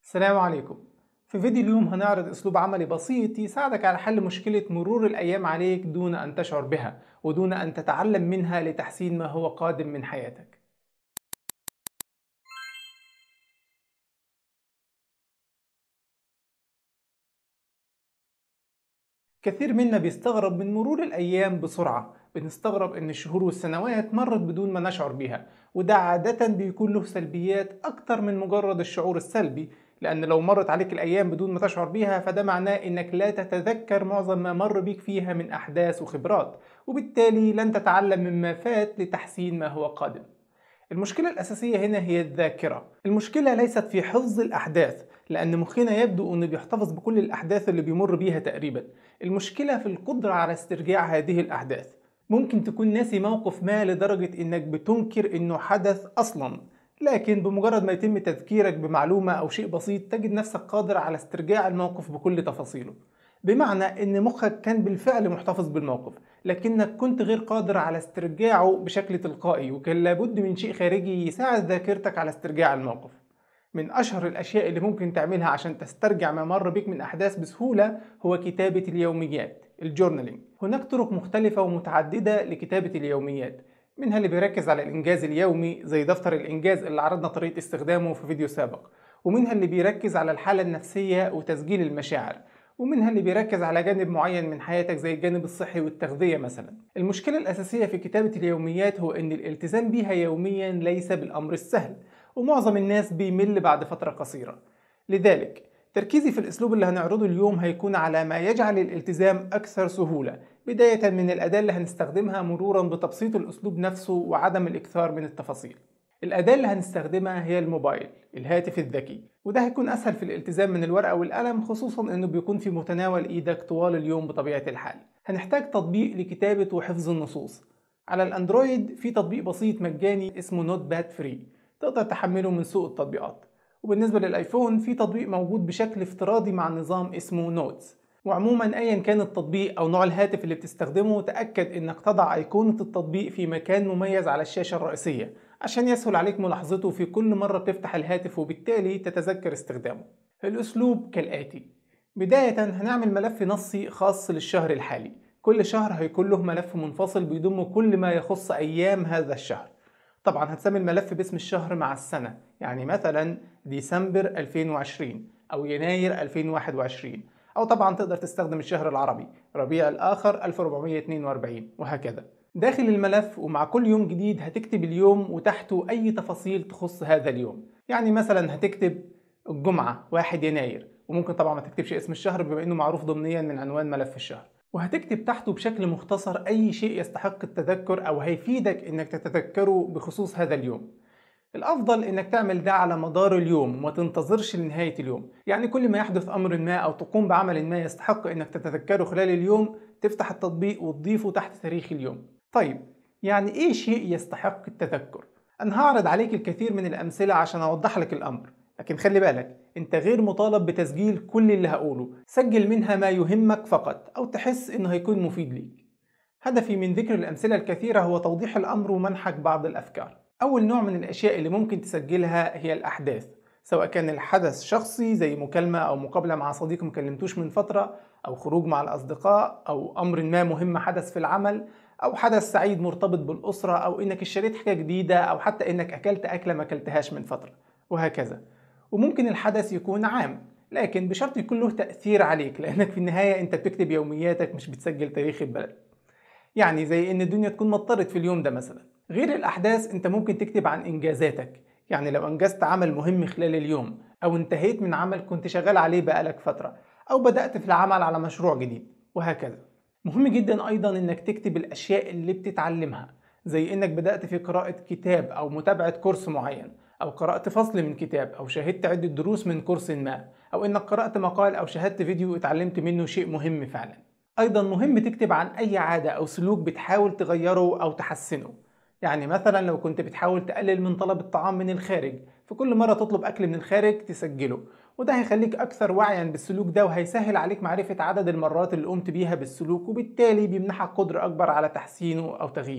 السلام عليكم في فيديو اليوم هنعرض اسلوب عملي بسيط يساعدك على حل مشكلة مرور الايام عليك دون ان تشعر بها ودون ان تتعلم منها لتحسين ما هو قادم من حياتك كثير منا بيستغرب من مرور الأيام بسرعة بنستغرب إن الشهور والسنوات مرت بدون ما نشعر بيها وده عادة بيكون له سلبيات أكتر من مجرد الشعور السلبي لأن لو مرت عليك الأيام بدون ما تشعر بيها فده معناه إنك لا تتذكر معظم ما مر بيك فيها من أحداث وخبرات وبالتالي لن تتعلم مما فات لتحسين ما هو قادم المشكلة الأساسية هنا هي الذاكرة المشكلة ليست في حفظ الأحداث لأن مخنا يبدو أنه بيحتفظ بكل الأحداث اللي بيمر بيها تقريبا المشكلة في القدرة على استرجاع هذه الأحداث ممكن تكون ناسي موقف ما لدرجة إنك بتنكر إنه حدث أصلا لكن بمجرد ما يتم تذكيرك بمعلومة أو شيء بسيط تجد نفسك قادر على استرجاع الموقف بكل تفاصيله بمعنى ان مخك كان بالفعل محتفظ بالموقف لكنك كنت غير قادر على استرجاعه بشكل تلقائي وكان لابد من شيء خارجي يساعد ذاكرتك على استرجاع الموقف من أشهر الأشياء اللي ممكن تعملها عشان تسترجع ما مر بك من أحداث بسهولة هو كتابة اليوميات الجورنالينج هناك طرق مختلفة ومتعددة لكتابة اليوميات منها اللي بيركز على الإنجاز اليومي زي دفتر الإنجاز اللي عرضنا طريقة استخدامه في فيديو سابق ومنها اللي بيركز على الحالة النفسية وتسجيل المشاعر ومنها اللي بيركز على جانب معين من حياتك زي الجانب الصحي والتغذية مثلا المشكلة الأساسية في كتابة اليوميات هو أن الالتزام بها يوميا ليس بالأمر السهل ومعظم الناس بيمل بعد فترة قصيرة لذلك تركيزي في الأسلوب اللي هنعرضه اليوم هيكون على ما يجعل الالتزام أكثر سهولة بداية من الأداة اللي هنستخدمها مرورا بتبسيط الأسلوب نفسه وعدم الإكثار من التفاصيل الأداة اللي هنستخدمها هي الموبايل الهاتف الذكي وده هيكون أسهل في الالتزام من الورقة والقلم خصوصا إنه بيكون في متناول إيدك طوال اليوم بطبيعة الحال هنحتاج تطبيق لكتابة وحفظ النصوص على الأندرويد في تطبيق بسيط مجاني اسمه نوت باد فري تقدر تحمله من سوق التطبيقات وبالنسبة للآيفون في تطبيق موجود بشكل افتراضي مع نظام اسمه نوتس وعموما ايا كان التطبيق او نوع الهاتف اللي بتستخدمه تأكد انك تضع ايقونة التطبيق في مكان مميز على الشاشة الرئيسية عشان يسهل عليك ملاحظته في كل مرة بتفتح الهاتف وبالتالي تتذكر استخدامه الاسلوب كالآتي بداية هنعمل ملف نصي خاص للشهر الحالي كل شهر هيكون له ملف منفصل بيضم كل ما يخص أيام هذا الشهر طبعا هتسمي الملف باسم الشهر مع السنة يعني مثلا ديسمبر 2020 أو يناير 2021 أو طبعا تقدر تستخدم الشهر العربي ربيع الآخر 1442 وهكذا داخل الملف ومع كل يوم جديد هتكتب اليوم وتحته أي تفاصيل تخص هذا اليوم يعني مثلا هتكتب الجمعة 1 يناير وممكن طبعا ما تكتبش اسم الشهر بما انه معروف ضمنيا من عنوان ملف الشهر وهتكتب تحته بشكل مختصر أي شيء يستحق التذكر أو هيفيدك إنك تتذكره بخصوص هذا اليوم الأفضل إنك تعمل ده على مدار اليوم وما تنتظرش لنهاية اليوم يعني كل ما يحدث أمر ما أو تقوم بعمل ما يستحق إنك تتذكره خلال اليوم تفتح التطبيق وتضيفه تحت تاريخ اليوم طيب يعني إيه شيء يستحق التذكر؟ أنا هعرض عليك الكثير من الأمثلة عشان أوضح لك الأمر لكن خلي بالك انت غير مطالب بتسجيل كل اللي هقوله سجل منها ما يهمك فقط او تحس انه هيكون مفيد ليك هدفي من ذكر الامثله الكثيره هو توضيح الامر ومنحك بعض الافكار اول نوع من الاشياء اللي ممكن تسجلها هي الاحداث سواء كان الحدث شخصي زي مكالمة أو مقابلة مع صديق مكلمتوش من فترة أو خروج مع الأصدقاء أو أمر ما مهم حدث في العمل أو حدث سعيد مرتبط بالأسرة أو إنك اشتريت حاجة جديدة أو حتى إنك أكلت أكلة ما أكلتهاش من فترة وهكذا وممكن الحدث يكون عام لكن بشرط يكون له تأثير عليك لأنك في النهاية أنت بتكتب يومياتك مش بتسجل تاريخ البلد يعني زي إن الدنيا تكون مطرت في اليوم ده مثلا غير الأحداث أنت ممكن تكتب عن إنجازاتك يعني لو أنجزت عمل مهم خلال اليوم أو انتهيت من عمل كنت شغال عليه بقالك فترة أو بدأت في العمل على مشروع جديد وهكذا مهم جدا أيضا إنك تكتب الأشياء اللي بتتعلمها زي إنك بدأت في قراءة كتاب أو متابعة كورس معين أو قرأت فصل من كتاب أو شاهدت عدة دروس من كورس ما أو إنك قرأت مقال أو شاهدت فيديو اتعلمت منه شيء مهم فعلا أيضا مهم تكتب عن أي عادة أو سلوك بتحاول تغيره أو تحسنه يعني مثلا لو كنت بتحاول تقلل من طلب الطعام من الخارج فكل مرة تطلب أكل من الخارج تسجله وده هيخليك أكثر وعيا بالسلوك ده وهيسهل عليك معرفة عدد المرات اللي قمت بيها بالسلوك وبالتالي بيمنحك قدرة أكبر على تحسينه أو تغييره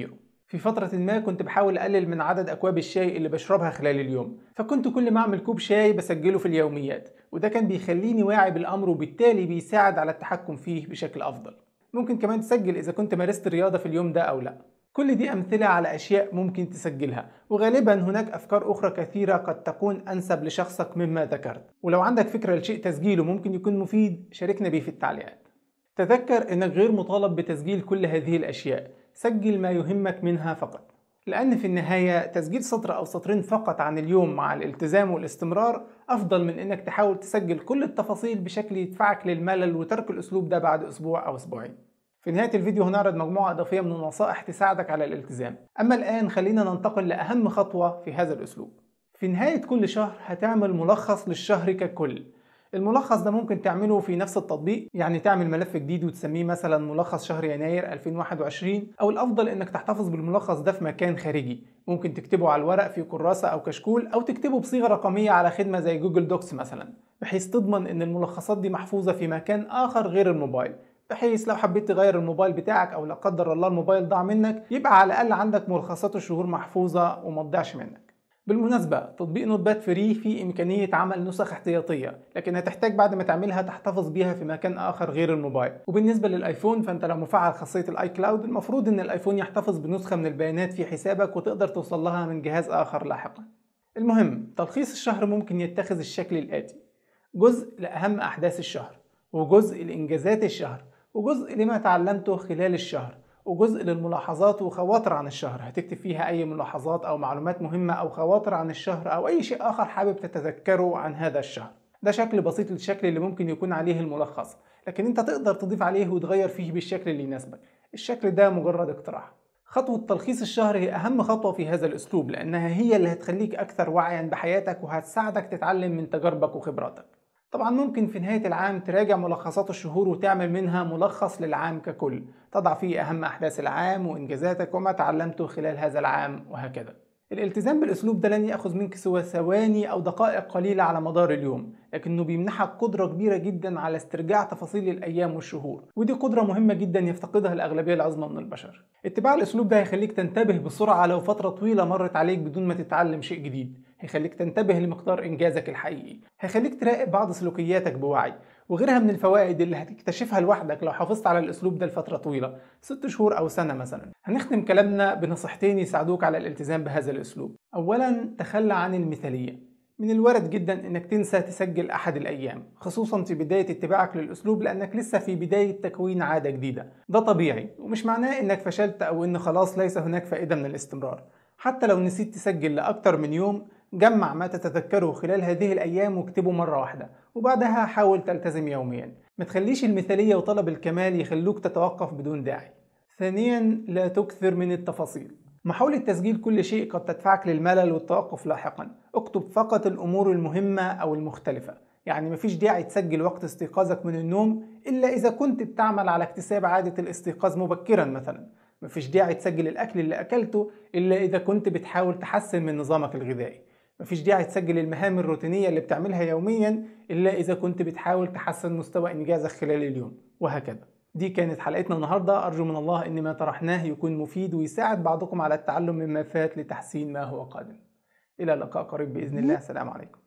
في فترة ما كنت بحاول أقلل من عدد أكواب الشاي اللي بشربها خلال اليوم فكنت كل ما أعمل كوب شاي بسجله في اليوميات وده كان بيخليني واعي بالأمر وبالتالي بيساعد على التحكم فيه بشكل أفضل ممكن كمان تسجل إذا كنت مارست الرياضة في اليوم ده أو لأ كل دي أمثلة على أشياء ممكن تسجلها وغالبا هناك أفكار أخرى كثيرة قد تكون أنسب لشخصك مما ذكرت ولو عندك فكرة لشيء تسجيله ممكن يكون مفيد شاركنا بيه في التعليقات تذكر أنك غير مطالب بتسجيل كل هذه الأشياء سجل ما يهمك منها فقط لأن في النهاية تسجيل سطر أو سطرين فقط عن اليوم مع الالتزام والاستمرار أفضل من إنك تحاول تسجل كل التفاصيل بشكل يدفعك للملل وترك الأسلوب ده بعد أسبوع أو أسبوعين في نهاية الفيديو هنعرض مجموعة إضافية من النصائح تساعدك على الالتزام أما الآن خلينا ننتقل لأهم خطوة في هذا الأسلوب في نهاية كل شهر هتعمل ملخص للشهر ككل الملخص ده ممكن تعمله في نفس التطبيق يعني تعمل ملف جديد وتسميه مثلا ملخص شهر يناير 2021 او الافضل انك تحتفظ بالملخص ده في مكان خارجي ممكن تكتبه على الورق في كراسة او كشكول او تكتبه بصيغة رقمية على خدمة زي جوجل دوكس مثلا بحيث تضمن ان الملخصات دي محفوظة في مكان اخر غير الموبايل بحيث لو حبيت تغير الموبايل بتاعك او لا قدر الله الموبايل ضاع منك يبقى على الاقل عندك ملخصات الشهور محفوظة وما تضيعش منك بالمناسبة تطبيق نوت باد فري فيه إمكانية عمل نسخ احتياطية لكن هتحتاج بعد ما تعملها تحتفظ بيها في مكان آخر غير الموبايل وبالنسبة للآيفون فأنت لو مفعل خاصية الآي كلاود المفروض إن الآيفون يحتفظ بنسخة من البيانات في حسابك وتقدر توصل لها من جهاز آخر لاحقا المهم تلخيص الشهر ممكن يتخذ الشكل الآتي جزء لأهم أحداث الشهر وجزء لإنجازات الشهر وجزء لما تعلمته خلال الشهر وجزء للملاحظات وخواطر عن الشهر هتكتب فيها أي ملاحظات أو معلومات مهمة أو خواطر عن الشهر أو أي شيء آخر حابب تتذكره عن هذا الشهر ده شكل بسيط للشكل اللي ممكن يكون عليه الملخص لكن انت تقدر تضيف عليه وتغير فيه بالشكل اللي يناسبك الشكل ده مجرد اقتراح خطوة تلخيص الشهر هي أهم خطوة في هذا الأسلوب لأنها هي اللي هتخليك أكثر وعيا بحياتك وهتساعدك تتعلم من تجاربك وخبراتك طبعا ممكن في نهاية العام تراجع ملخصات الشهور وتعمل منها ملخص للعام ككل تضع فيه أهم أحداث العام وإنجازاتك وما تعلمته خلال هذا العام وهكذا الالتزام بالأسلوب ده لن يأخذ منك سوى ثواني أو دقائق قليلة على مدار اليوم لكنه بيمنحك قدرة كبيرة جدا على استرجاع تفاصيل الأيام والشهور ودي قدرة مهمة جدا يفتقدها الأغلبية العظمى من البشر اتباع الأسلوب ده هيخليك تنتبه بسرعة لو فترة طويلة مرت عليك بدون ما تتعلم شيء جديد هيخليك تنتبه لمقدار إنجازك الحقيقي هيخليك تراقب بعض سلوكياتك بوعي وغيرها من الفوائد اللي هتكتشفها لوحدك لو حافظت على الأسلوب ده لفترة طويلة ست شهور أو سنة مثلا هنختم كلامنا بنصيحتين يساعدوك على الالتزام بهذا الأسلوب أولا تخلى عن المثالية من الوارد جدا انك تنسى تسجل احد الايام خصوصا في بدايه اتباعك للاسلوب لانك لسه في بدايه تكوين عاده جديده ده طبيعي ومش معناه انك فشلت او ان خلاص ليس هناك فائده من الاستمرار حتى لو نسيت تسجل لاكتر من يوم جمع ما تتذكره خلال هذه الأيام واكتبه مرة واحدة وبعدها حاول تلتزم يوميا ما تخليش المثالية وطلب الكمال يخلوك تتوقف بدون داعي ثانيا لا تكثر من التفاصيل محاولة تسجيل كل شيء قد تدفعك للملل والتوقف لاحقا اكتب فقط الأمور المهمة أو المختلفة يعني مفيش داعي تسجل وقت استيقاظك من النوم إلا إذا كنت بتعمل على اكتساب عادة الاستيقاظ مبكرا مثلا مفيش داعي تسجل الأكل اللي أكلته إلا إذا كنت بتحاول تحسن من نظامك الغذائي مفيش داعي تسجل المهام الروتينية اللي بتعملها يوميا إلا إذا كنت بتحاول تحسن مستوى إنجازك خلال اليوم وهكذا دي كانت حلقتنا النهاردة أرجو من الله أن ما طرحناه يكون مفيد ويساعد بعضكم على التعلم مما فات لتحسين ما هو قادم إلى اللقاء قريب بإذن الله السلام عليكم